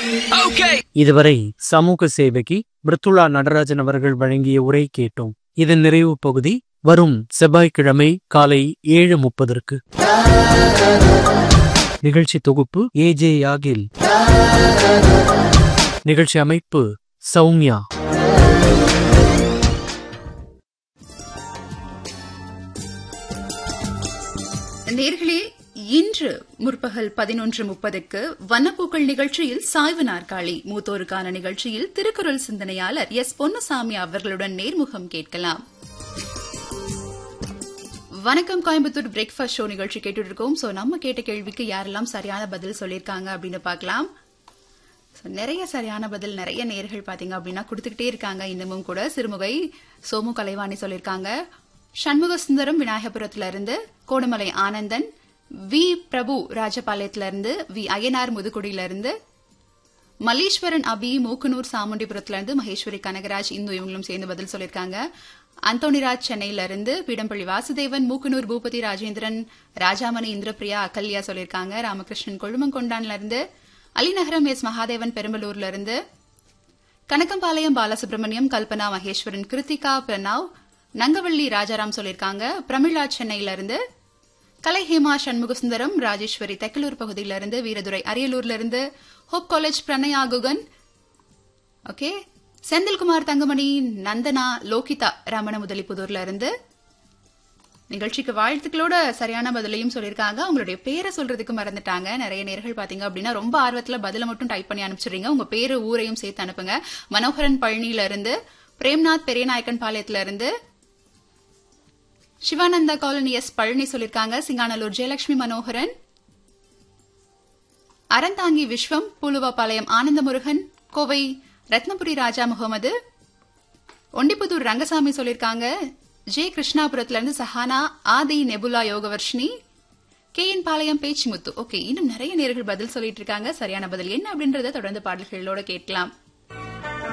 இதுவரை சமூக சேவகி மிருத்துளா நடராஜன் அவர்கள் வழங்கிய உரை கேட்டோம் இதன் நிறைவு பகுதி வரும் செவ்வாய்க்கிழமை காலை ஏழு முப்பதற்கு நிகழ்ச்சி தொகுப்பு ஏஜே யாகில் நிகழ்ச்சி அமைப்பு சௌமியா நேர்களே இன்று முற்பகல் பதினொன்று முப்பதுக்கு வண்ணப்பூக்கள் நிகழ்ச்சியில் சாய்வு நாற்காலி மூத்தோருக்கான நிகழ்ச்சியில் திருக்குறள் சிந்தனையாளர் எஸ் பொன்னுசாமி அவர்களுடன் நேர்முகம் கேட்கலாம் வணக்கம் கோயம்புத்தூர் பிரேக்ஃபாஸ்ட் ஷோ நிகழ்ச்சி கேட்டுட்டு இருக்கோம் சோ நம்ம கேட்ட கேள்விக்கு யாரெல்லாம் சரியான பதில் சொல்லியிருக்காங்க அப்படின்னு பார்க்கலாம் So, நிறைய சரியான பதில் நிறைய நேர்கள் பாத்தீங்க அப்படின்னா கொடுத்துக்கிட்டே இருக்காங்க இன்னமும் கூட சிறுமுகை சோமு கலைவாணி சொல்லியிருக்காங்க சண்முக சுந்தரம் விநாயகபுரத்துல இருந்து கோடுமலை ஆனந்தன் வி பிரபு ராஜபாளையத்துல இருந்து வி அய்யனார் முதுகுடியில இருந்து மல்லீஸ்வரன் அபி மூக்கனூர் சாமுண்டிபுரத்துல இருந்து மகேஸ்வரி கனகராஜ் இந்து இவங்களும் சேர்ந்து பதில் சொல்லியிருக்காங்க அந்தோணிராஜ் சென்னையில இருந்து பீடம்பள்ளி வாசுதேவன் மூக்கனூர் பூபதி ராஜேந்திரன் ராஜாமணி இந்திரபிரியா அகல்யா சொல்லியிருக்காங்க ராமகிருஷ்ணன் கொழுமங்கொண்டான்ல இருந்து அலிநகரம் எஸ் மகாதேவன் பெரும்பலூர்ல இருந்து கனகம்பாளையம் பாலசுப்ரமணியம் கல்பனா மகேஸ்வரன் கிருத்திகா பிரணாவ் நங்கவள்ளி ராஜாராம் சொல்லியிருக்காங்க பிரமிளா சென்னையில இருந்து கலை ஹேமா சண்முகசுந்தரம் ராஜேஸ்வரி தெக்கலூர் பகுதியில இருந்து வீரதுரை அரியலூர்ல இருந்து hope college Pranaya Guhan okay Senthilkumar Thangamani Nandana Lokitha Ramana முதலிப்புதூர்ல இருந்து நிகழ்ச்சிக்கு வாழ்த்துக்களோட சரியான பதிலையும் சொல்லியிருக்காங்க உங்களுடைய பேரை சொல்றதுக்கு மறந்துட்டாங்க நிறைய நேர்கள் பாத்தீங்க அப்படின்னா ரொம்ப ஆர்வத்துல பதில மட்டும் டைப் பண்ணி அனுப்பிச்சிடுறீங்க உங்க பேரு ஊரையும் சேர்த்து அனுப்புங்க மனோகரன் பழனியில இருந்து பிரேம்நாத் பெரியநாயக்கன் பாளையத்துல இருந்து சிவானந்தா காலனி எஸ் பழனி சொல்லியிருக்காங்க சிங்கானலூர் ஜெயலட்சுமி மனோகரன் அறந்தாங்கி விஸ்வம் பூலுவாபாளையம் ஆனந்தமுருகன் கோவை ரத்னபுரி ராஜா முகமது ஒண்டிப்புதூர் ரங்கசாமி சொல்லியிருக்காங்க ஜே கிருஷ்ணாபுரத்துல இருந்து Sahana Aadhi Nebula Yogavarshini K N Palayam Pechumuthu okay இன்னும் நிறைய நேர்கள் பதில் சொல்லிட்டு இருக்காங்க சரியான பதில் என்ன அப்படின்றத தொடர்ந்து பாடல்களோட கேட்கலாம்